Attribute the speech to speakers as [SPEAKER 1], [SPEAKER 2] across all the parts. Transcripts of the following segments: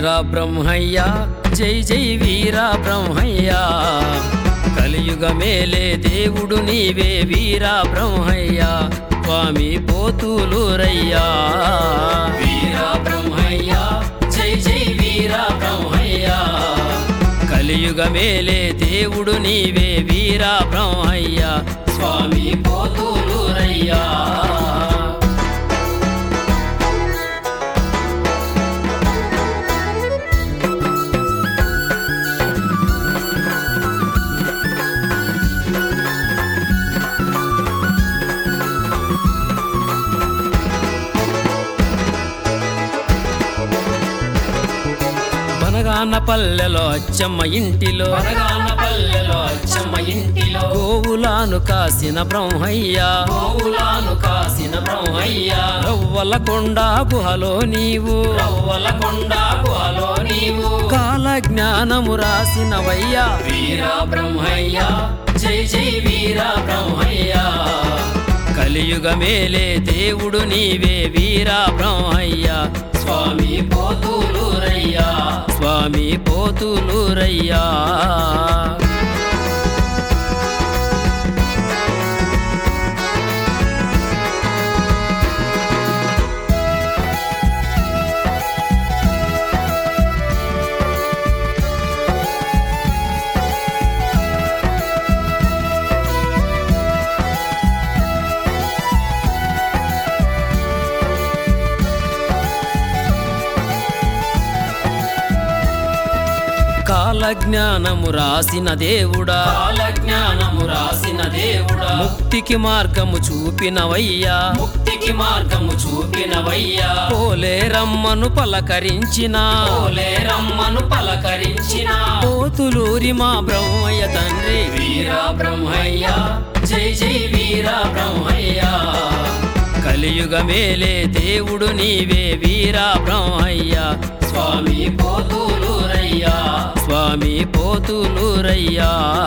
[SPEAKER 1] వీర బ్రహ్మయ్య జై జై వీర బ్రహ్మయ్య కలియుగ మేలే దేవుడు నీవే వీర బ్రహ్మయ్య స్వామి పోతులూరయ్యా వీర బ్రహ్మయ్య జై జై వీర బ్రహ్మయ్య కలియుగ మేలే దేవుడు నీవే వీర బ్రహ్మయ్య స్వామి పోతులూరయ్యా బనగాన పల్లెలో అచ్చమ్మ ఇంటిలో బనగాన పల్లెలో అచ్చమ్మ ఇంటిలో గోవులాను కాసిన బ్రహ్మయ్య గోవులాను కాసిన బ్రహ్మయ్య రవ్వల కొండ గుహలో నీవు రవ్వల కొండ గుహలో నీవు కాల జ్ఞానము రాసినవయ్యా వీర బ్రహ్మయ్య జై జై వీర బ్రహ్మయ్య కలియుగ మేలే దేవుడు నీవే వీర బ్రహ్మయ్య స్వామి పోతులూరయ్యా స్వామి పోతులూరయ్యా కాల జ్ఞానము రాసిన దేవుడా కాల జ్ఞానము రాసిన దేవుడా ముక్తికి మార్గము చూపినవయ్యా ముక్తికి మార్గము చూపినవయ్యా పోలే రమ్మను పలకరించిన పోలే రమ్మను పలకరించిన పోతులూరి మా బ్రహ్మయ్య తండ్రి వీర బ్రహ్మయ్య జై జై వీర బ్రహ్మయ్య కలియుగ మేలే దేవుడు నీవే వీర బ్రహ్మయ్య స్వామి పోతులూరయ్యా స్వామి పోతులూరయ్యా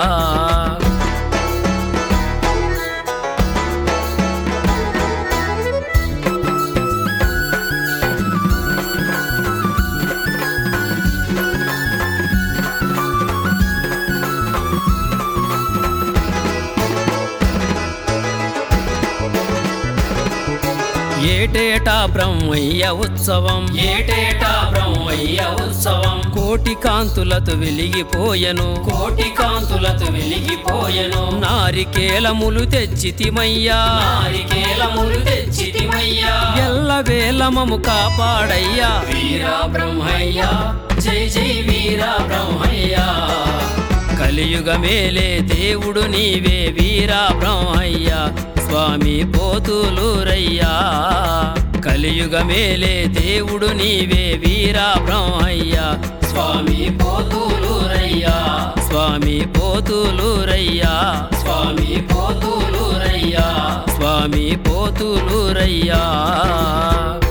[SPEAKER 1] ఏటేటా బ్రహ్మయ్య ఉత్సవం ఏటేటా బ్రహ్మయ్య ఉత్సవం కోటి కాంతులతో వెలిగిపోయెను కోటి కాంతులతో వెలిగిపోయెను నారికేలములు తెచ్చితిమయ్యా నారికేలములు తెచ్చితిమయ్యా ఎల్ల వేలమము కాపాడయ్యా వీర బ్రహ్మయ్య జై జై వీర బ్రహ్మయ్య కలియుగ మేలే దేవుడు నీవే వీర బ్రహ్మయ్య స్వామి పోతులూరయ్యా కలియుగ మేలే దేవుడు నీవే వీర బ్రహ్మయ్య స్వామి పోతులూరయ్యా స్వామి పోతులూరయ్యా స్వామి పోతులూరయ్యా స్వామి పోతులూరయ్యా